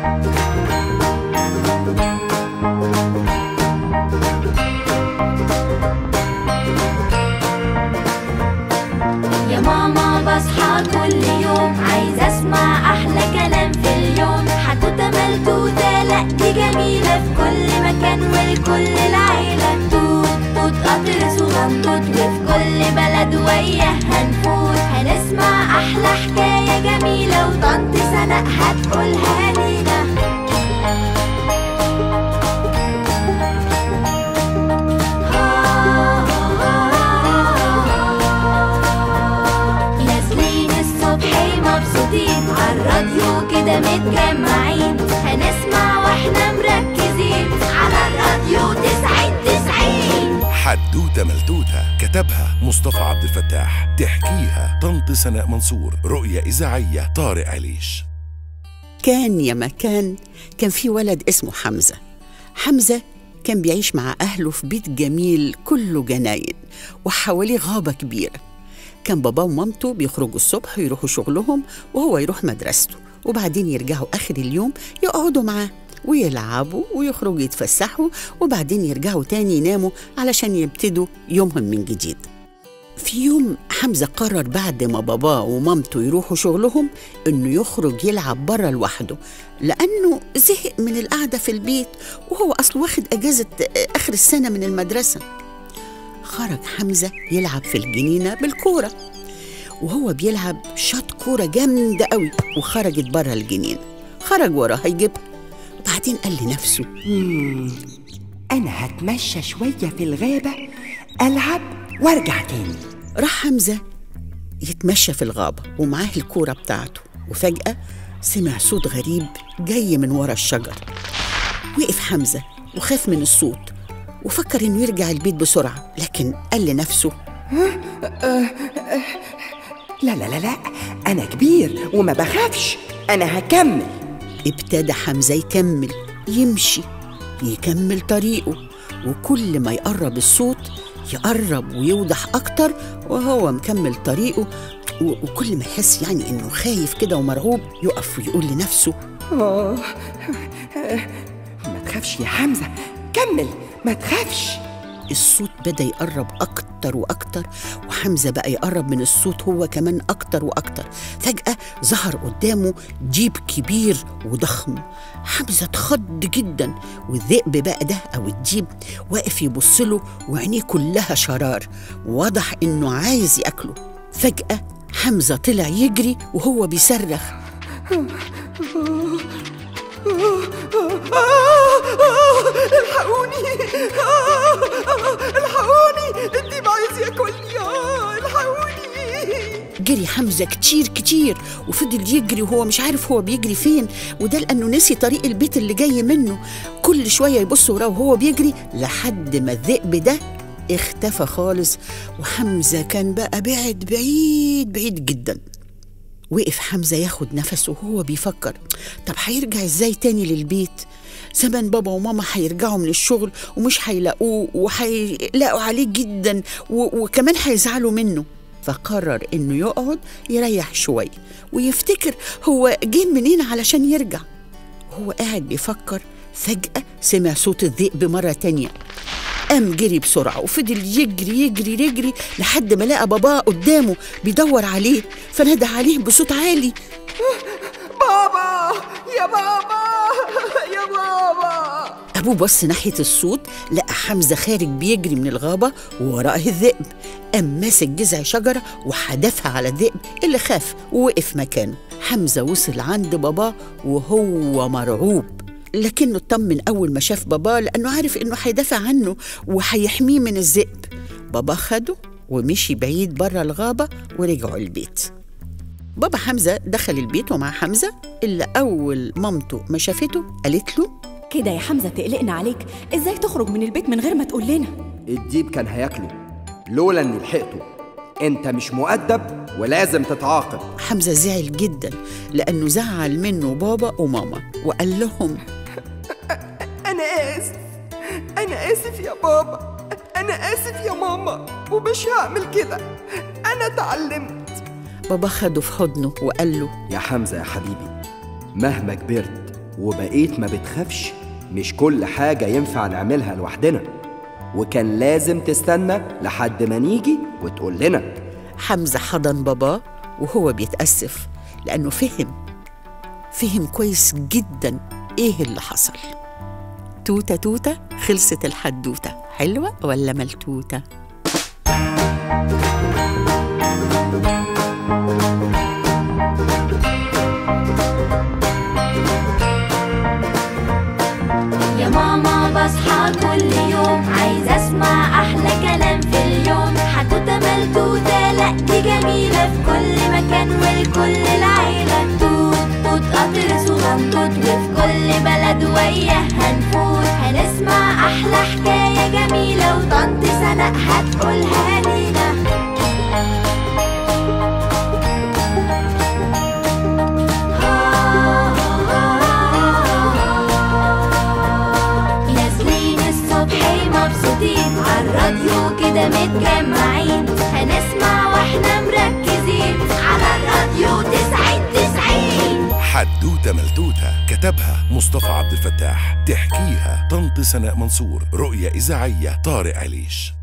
يا ماما بصحى كل يوم عايزة اسمع احلى كلام في اليوم حدوتة ملتوتة لا دي جميلة في كل مكان ولكل العيلة توت توت قطر صغنطوط وفي كل بلد وياه هنفوت هنسمع احلى حكاية جميلة وطنط سناء هتقولها لينا نازلين الصبح مبسوطين عالراديو كده متجمعين هنسمع واحنا مركزين على الراديو تسعين تسعين حدوتة ملتوتة كتبها مصطفى عبد الفتاح تحكيها طنط سناء منصور رؤية إذاعية طارق عليش كان يا مكان كان في ولد اسمه حمزة حمزة كان بيعيش مع أهله في بيت جميل كله جناين وحواليه غابة كبيرة كان باباه ومامته بيخرجوا الصبح يروحوا شغلهم وهو يروح مدرسته وبعدين يرجعوا آخر اليوم يقعدوا معاه ويلعبوا ويخرجوا يتفسحوا وبعدين يرجعوا تاني يناموا علشان يبتدوا يومهم من جديد في يوم حمزة قرر بعد ما باباه ومامته يروحوا شغلهم إنه يخرج يلعب بره لوحده لأنه زهق من القعدة في البيت وهو أصله واخد أجازة آخر السنة من المدرسة خرج حمزة يلعب في الجنينة بالكورة وهو بيلعب شاط كورة جامدة قوي وخرجت بره الجنينة خرج وراها يجيبها وبعدين قال لنفسه أنا هتمشى شوية في الغابة ألعب وأرجع تاني راح حمزة يتمشى في الغابة ومعاه الكورة بتاعته وفجأة سمع صوت غريب جاي من ورا الشجر وقف حمزة وخاف من الصوت وفكر إنه يرجع البيت بسرعة لكن قال لنفسه لا لا لا لا أنا كبير وما بخافش أنا هكمل ابتدى حمزة يكمل يمشي يكمل طريقه وكل ما يقرب الصوت يقرب ويوضح أكتر وهو مكمل طريقه و- وكل ما يحس يعني إنه خايف كده ومرعوب يقف ويقول لنفسه آه. ما تخافش يا حمزة كمل ما تخافش الصوت بدأ يقرب أكتر وأكتر وحمزة بقى يقرب من الصوت هو كمان أكتر وأكتر فجأة ظهر قدامه جيب كبير وضخم حمزة اتخض جدا والذئب بقى ده أو الجيب واقف يبص له وعينيه كلها شرار واضح إنه عايز ياكله فجأة حمزة طلع يجري وهو بيصرخ الحقوني الحقوني الديب عايز ياكلني الحقوني جري حمزة كتير كتير وفضل يجري وهو مش عارف هو بيجري فين وده لأنه نسي طريق البيت اللي جاي منه كل شوية يبص وراه وهو بيجري لحد ما الذئب ده اختفى خالص وحمزة كان بقى بعد بعيد بعيد جدا وقف حمزة ياخد نفسه وهو بيفكر طب هيرجع ازاي تاني للبيت زمان بابا وماما هيرجعوا من الشغل ومش هيلاقوه وهيلاقوا عليه جدا و- وكمان هيزعلوا منه فقرر انه يقعد يريح شوية ويفتكر هو جه منين علشان يرجع وهو قاعد بيفكر فجأة سمع صوت الذئب مرة تانية قام جري بسرعة وفضل يجري يجري يجري لحد ما لقى باباه قدامه بيدور عليه فنادى عليه بصوت عالي بابا يا بابا يا بابا أبوه بص ناحية الصوت لقى حمزة خارج بيجري من الغابة ووراه الذئب قام ماسك جذع شجرة وحدفها على الذئب اللي خاف ووقف مكانه حمزة وصل عند باباه وهو مرعوب لكنه اطمن أول ما شاف باباه لأنه عارف إنه هيدافع عنه وهيحميه من الذئب باباه خده ومشي بعيد بره الغابة ورجعوا البيت بابا حمزة دخل البيت ومع حمزة اللي أول مامته ما شافته قالت له كده يا حمزة تقلقنا عليك ازاي تخرج من البيت من غير ما تقول لنا الديب كان هياكله لولا اني لحقته انت مش مؤدب ولازم تتعاقب حمزة زعل جدا لأنه زعل منه بابا وماما وقال لهم أنا آسف أنا آسف يا بابا أنا آسف يا ماما ومش هعمل كده أنا اتعلمت بابا خده في حضنه وقال له يا حمزة يا حبيبي مهما كبرت وبقيت ما بتخافش مش كل حاجة ينفع نعملها لوحدنا وكان لازم تستنى لحد ما نيجي وتقول لنا حمزة حضن باباه وهو بيتأسف لأنه فهم فهم كويس جدا إيه اللي حصل توتة توتة خلصت الحدوتة حلوة ولا ملتوتة؟ يا ماما بصحى كل يوم عايزة اسمع احلى كلام في اليوم حدوتة ملتوتة لا دي جميلة في كل مكان ولكل العيلة توت توت قطر صغنطوط وفي كل بلد وياه هنفوت هنسمع احلى حكاية جميلة وطنط سناء هتقولها لينا نازلين الصبح مبسوطين عالراديو كده متجمعين هنسمع واحنا مركزين على الراديو تسعين تسعين حدوتة ملتوتة كتبها مصطفى عبد الفتاح تحكيها طنط سناء منصور رؤية إذاعية طارق عليش